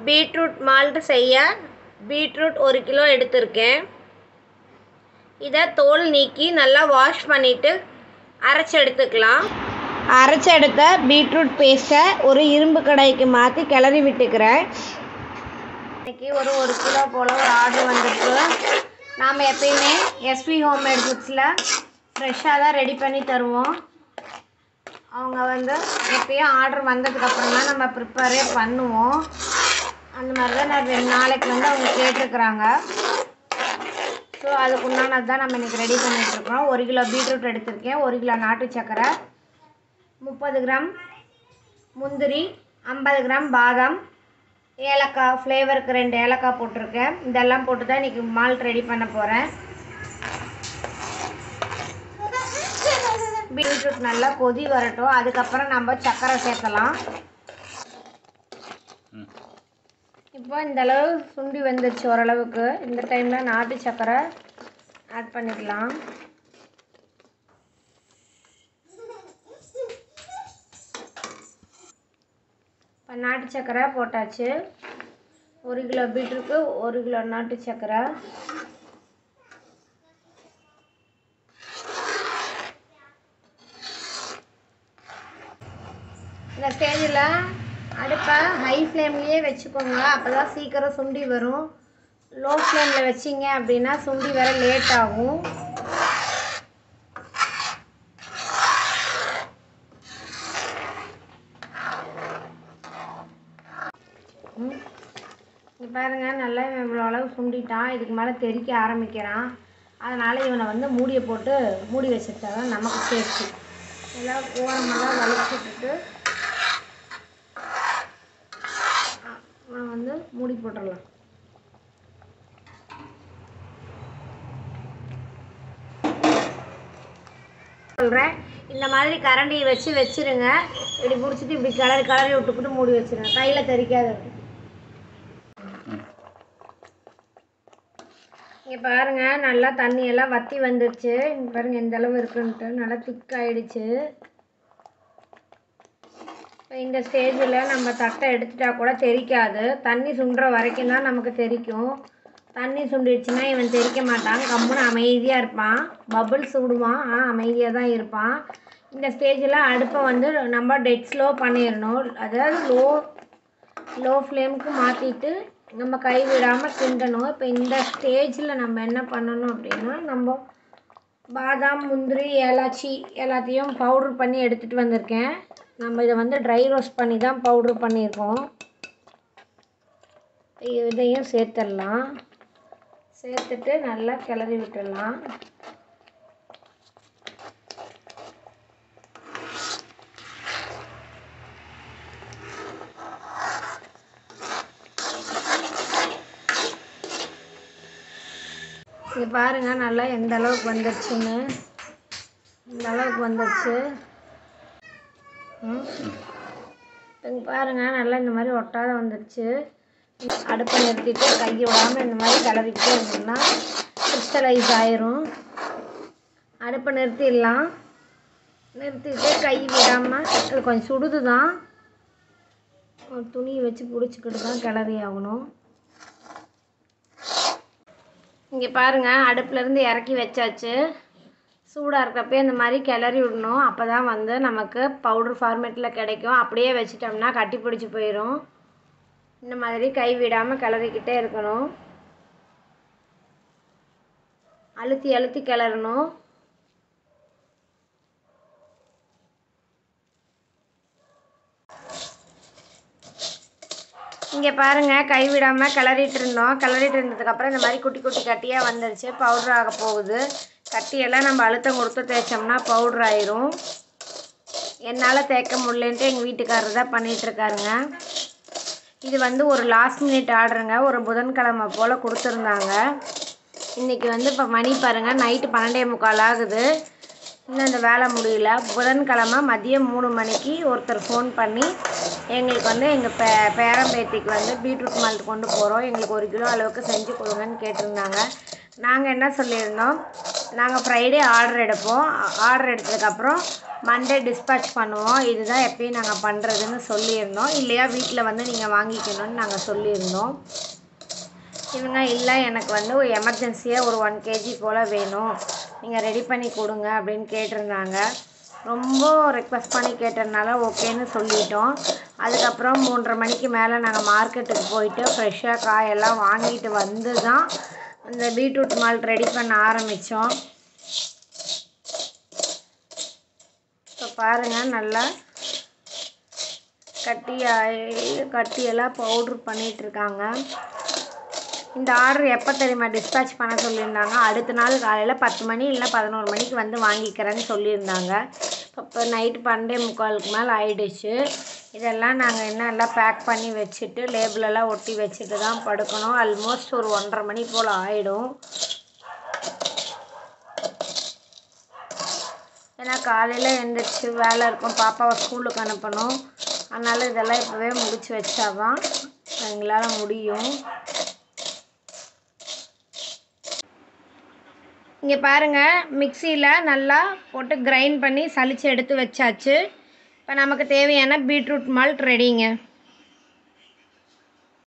beetroot malt செய்ய beetroot ஒரு kilo எடுத்திருக்கேன் இதை தோல் நீக்கி நல்லா வாஷ் பண்ணிவிட்டு அரைச்சி எடுத்துக்கலாம் அரைச்சி எடுத்த பீட்ரூட் பேஸ்ட்டை ஒரு இரும்பு கடாய்க்கு மாற்றி கிளறி விட்டுக்கிறேன் இன்னைக்கு ஒரு ஒரு கிலோ போல் ஒரு ஆர்டர் வந்திருக்கு நாம் எப்பயுமே எஸ்பி ஹோம்மேட் ஃபுட்ஸில் ஃப்ரெஷ்ஷாக தான் ரெடி பண்ணி தருவோம் அவங்க வந்து எப்பயும் ஆர்டர் வந்ததுக்கப்புறம் தான் நம்ம ப்ரிப்பேரே பண்ணுவோம் அந்த மாதிரி தான் நான் ரெண்டு நாளைக்கு வந்து அவங்க கேட்டிருக்கிறாங்க ஸோ அதுக்கு உண்டானது தான் நம்ம இன்றைக்கி ரெடி பண்ணிகிட்ருக்கோம் ஒரு கிலோ பீட்ரூட் எடுத்திருக்கேன் ஒரு கிலோ நாட்டு சக்கரை முப்பது கிராம் முந்திரி ஐம்பது கிராம் பாதாம் ஏலக்காய் ஃப்ளேவருக்கு ரெண்டு ஏலக்காய் போட்டிருக்கேன் இதெல்லாம் போட்டு தான் இன்றைக்கி மால்ட் ரெடி பண்ண போகிறேன் பீட்ரூட் நல்லா கொதி வரட்டும் அதுக்கப்புறம் நம்ம சர்க்கரை சேர்க்கலாம் இப்போ இந்த அளவு சுண்டி வந்துருச்சு ஓரளவுக்கு இந்த டைமில் நாட்டு சர்க்கரை ஆட் பண்ணிக்கலாம் இப்போ நாட்டு சர்க்கரை போட்டாச்சு ஒரு கிலோ பீட்ரூக்கு ஒரு கிலோ நாட்டு சர்க்கரை இந்த ஸ்டேஜில் அடுப்பை ஹை ஃப்ளேம்லேயே வச்சுக்கோங்க அப்போ தான் சீக்கிரம் சுண்டி வரும் லோ ஃப்ளேமில் வச்சிங்க அப்படின்னா சுண்டி வர லேட் ஆகும் இங்கே பாருங்கள் நல்லா இவன் இவ்வளோ அளவு சுண்டிட்டான் இதுக்கு மேலே தெறிக்க ஆரம்பிக்கிறான் அதனால் இவனை வந்து மூடியை போட்டு மூடி வச்சுட்டா தான் நமக்கு சேஃப்டி எல்லாம் ஓரமெல்லாம் வலிச்சு விட்டுட்டு இவனை வந்து மூடி போட்டுடலாம் சொல்கிறேன் இந்த மாதிரி கரண்டியை வச்சு வச்சிருங்க இப்படி பிடிச்சிட்டு இப்படி கிளறி கிளறி விட்டுக்கிட்டு மூடி வச்சிருங்க கையில் தெரிக்காது இங்கே பாருங்க நல்லா தண்ணி எல்லாம் வற்றி வந்துருச்சு இங்கே பாருங்க எந்த அளவு இருக்குன்ட்டு நல்லா திக் ஆயிடுச்சு இப்போ இந்த ஸ்டேஜில் நம்ம தட்டை எடுத்துட்டா கூட தெரிக்காது தண்ணி சுண்டுற வரைக்கும் தான் நமக்கு தெரிக்கும் தண்ணி சுண்டிடுச்சுன்னா இவன் தெரிக்க மாட்டான் கம்முன்னு அமைதியாக இருப்பான் பபுள்ஸ் விடுவான் ஆனால் அமைதியாக தான் இருப்பான் இந்த ஸ்டேஜில் அடுப்பை வந்து நம்ம டெட் ஸ்லோ பண்ணிடணும் அதாவது லோ லோ ஃப்ளேமுக்கு மாற்றிட்டு நம்ம கை விடாமல் கிண்டணும் இப்போ இந்த ஸ்டேஜில் நம்ம என்ன பண்ணணும் அப்படின்னா நம்ம பாதாம் முந்திரி ஏலாச்சி எல்லாத்தையும் பவுட்ரு பண்ணி எடுத்துகிட்டு வந்திருக்கேன் நம்ம இதை வந்து ட்ரை ரோஸ்ட் பண்ணி தான் பவுட்ரு பண்ணியிருக்கோம் இதையும் சேர்த்துடலாம் சேர்த்துட்டு நல்லா கிளறி விட்டுடலாம் இங்கே பாருங்கள் நல்லா எந்த அளவுக்கு வந்துருச்சுன்னு இந்த அளவுக்கு வந்துருச்சு ம் இங்கே பாருங்கள் நல்லா இந்த மாதிரி ஒட்டாத வந்துருச்சு அடுப்பை நிறுத்திட்டு கையை விடாமல் இந்த மாதிரி கிளறிக்கிட்டே இருந்தோம்னா கிறிஸ்டலைஸ் ஆயிரும் அடுப்பை நிறுத்திடலாம் நிறுத்திட்டு கை விடாமல் அது கொஞ்சம் சுடுது தான் ஒரு துணியை வச்சு பிடிச்சிக்கிட்டு தான் கிளறி ஆகணும் இங்கே பாருங்கள் அடுப்புலேருந்து இறக்கி வச்சாச்சு சூடாக இருக்கப்பே இந்த மாதிரி கிளறி விடணும் அப்போ தான் வந்து நமக்கு பவுடர் ஃபார்மேட்டில் கிடைக்கும் அப்படியே வச்சிட்டோம்னா கட்டி பிடிச்சி போயிடும் இந்த மாதிரி கை விடாமல் கிளறிக்கிட்டே இருக்கணும் அழுத்தி அழுத்தி கிளறணும் இங்கே பாருங்கள் கை விடாமல் கிளறிட்டு இருந்தோம் கிளறிட்டு இருந்ததுக்கப்புறம் இந்த மாதிரி குட்டி குட்டி கட்டியாக வந்துருச்சு பவுட்ரு ஆக போகுது கட்டியெல்லாம் நம்ம அழுத்தம் கொடுத்து தேய்ச்சோம்னா பவுட்ரு ஆயிரும் என்னால் தேய்க்க முடியலன்ட்டு எங்கள் வீட்டுக்காரர் தான் பண்ணிகிட்ருக்காருங்க இது வந்து ஒரு லாஸ்ட் மினிட் ஆர்டருங்க ஒரு புதன்கிழமை போல் கொடுத்துருந்தாங்க இன்றைக்கி வந்து இப்போ மணி பாருங்கள் நைட்டு பன்னெண்டே முக்கால் ஆகுது இன்னும் இந்த வேலை முடியல புதன்கிழமை மதியம் மூணு மணிக்கு ஒருத்தர் ஃபோன் பண்ணி எங்களுக்கு வந்து எங்கள் பே பேரம்பேத்திக்கு வந்து பீட்ரூட் மால்ட் கொண்டு போகிறோம் எங்களுக்கு ஒரு கிலோ அளவுக்கு செஞ்சு கொடுங்கன்னு கேட்டிருந்தாங்க நாங்கள் என்ன சொல்லியிருந்தோம் நாங்கள் ஃப்ரைடே ஆர்டர் எடுப்போம் ஆர்டர் எடுத்ததுக்கப்புறம் மண்டே டிஸ்பேட்ச் பண்ணுவோம் இதுதான் எப்பயும் நாங்கள் பண்ணுறதுன்னு சொல்லியிருந்தோம் இல்லையா வீட்டில் வந்து நீங்கள் வாங்கிக்கணும்னு நாங்கள் சொல்லியிருந்தோம் இவங்க இல்லை எனக்கு வந்து ஒரு எமர்ஜென்சியாக ஒரு ஒன் கேஜி போல் வேணும் நீங்கள் ரெடி பண்ணி கொடுங்க அப்படின்னு கேட்டிருந்தாங்க ரொம்ப ரெக்வஸ்ட் பண்ணி கேட்டதுனால ஓகேன்னு சொல்லிட்டோம் அதுக்கப்புறம் மூன்றரை மணிக்கு மேலே நாங்கள் மார்க்கெட்டுக்கு போயிட்டு ஃப்ரெஷ்ஷாக காயெல்லாம் வாங்கிட்டு வந்து தான் இந்த பீட்ரூட் மால்ட் ரெடி பண்ண ஆரம்பித்தோம் இப்போ பாருங்கள் நல்லா கட்டி கட்டியெல்லாம் பவுட்ரு பண்ணிகிட்ருக்காங்க இந்த ஆர்டர் எப்போ தெரியுமா டிஸ்பேட்ச் பண்ண சொல்லியிருந்தாங்க அடுத்த நாள் காலையில் பத்து மணி இல்லை பதினோரு மணிக்கு வந்து வாங்கிக்கிறேன்னு சொல்லியிருந்தாங்க இப்போ நைட்டு பன்னெண்டே முக்காலுக்கு மேலே ஆயிடுச்சு இதெல்லாம் நாங்கள் என்ன எல்லாம் பேக் பண்ணி வச்சுட்டு லேபிளெல்லாம் ஒட்டி வச்சுட்டு தான் படுக்கணும் ஆல்மோஸ்ட் ஒரு ஒன்றரை மணி போல் ஆகிடும் ஏன்னா காலையில் எழுந்திரிச்சு வேலை இருக்கும் பாப்பாவை ஸ்கூலுக்கு அனுப்பணும் அதனால் இதெல்லாம் இப்போவே முடிச்சு வச்சாதான் எங்களால் முடியும் இங்கே பாருங்கள் மிக்சியில் நல்லா போட்டு கிரைண்ட் பண்ணி சலிச்சு எடுத்து வச்சாச்சு இப்போ நமக்கு தேவையான பீட்ரூட் மால்ட் ரெடிங்க